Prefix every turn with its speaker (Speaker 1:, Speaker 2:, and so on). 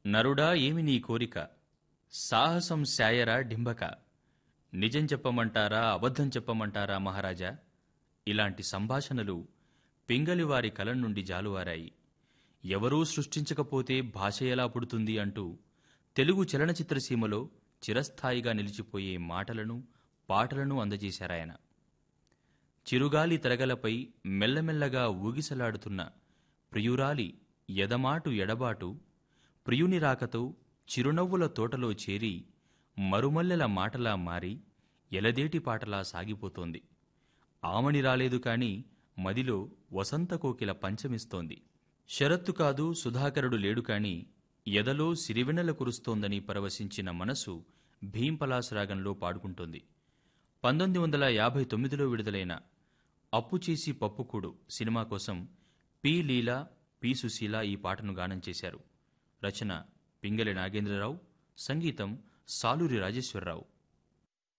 Speaker 1: నరుడా ఏమి నీ కోరిక సాహసం శాయరా డింబక నిజం చెప్పమంటారా అబద్ధం చెప్పమంటారా మహారాజా ఇలాంటి సంభాషణలు పింగళివారి కలం నుండి జాలువారాయి ఎవరూ సృష్టించకపోతే భాష ఎలా పుడుతుంది అంటూ తెలుగు చలనచిత్ర సీమలో చిరస్థాయిగా నిలిచిపోయే మాటలను పాటలను అందజేశారాయన చిరుగాలి తరగలపై మెల్లమెల్లగా ఊగిసలాడుతున్న ప్రియురాలి ఎదమాటు ఎడబాటు ప్రియుని రాకతో చిరునవ్వుల తోటలో చేరి మరుమల్లెల మాటలా మారి ఎలదేటి పాటలా సాగిపోతోంది ఆమని రాలేదు కాని మదిలో వసంత కోకిల పంచమిస్తోంది శరత్తు కాదు సుధాకరుడు లేడు కాని ఎదలో సిరివెన్నెల కురుస్తోందని పరవశించిన మనసు భీంపలాసరాగంలో పాడుకుంటోంది పంతొమ్మిది వందల యాభై తొమ్మిదిలో విడుదలైన అప్పు చేసి పప్పుకూడు సినిమా కోసం పి లీలా పి సుశీల ఈ పాటను గానం చేశారు రచన పింగళి నాగేంద్రరావు సంగీతం సాలూరి రాజేశ్వరరావు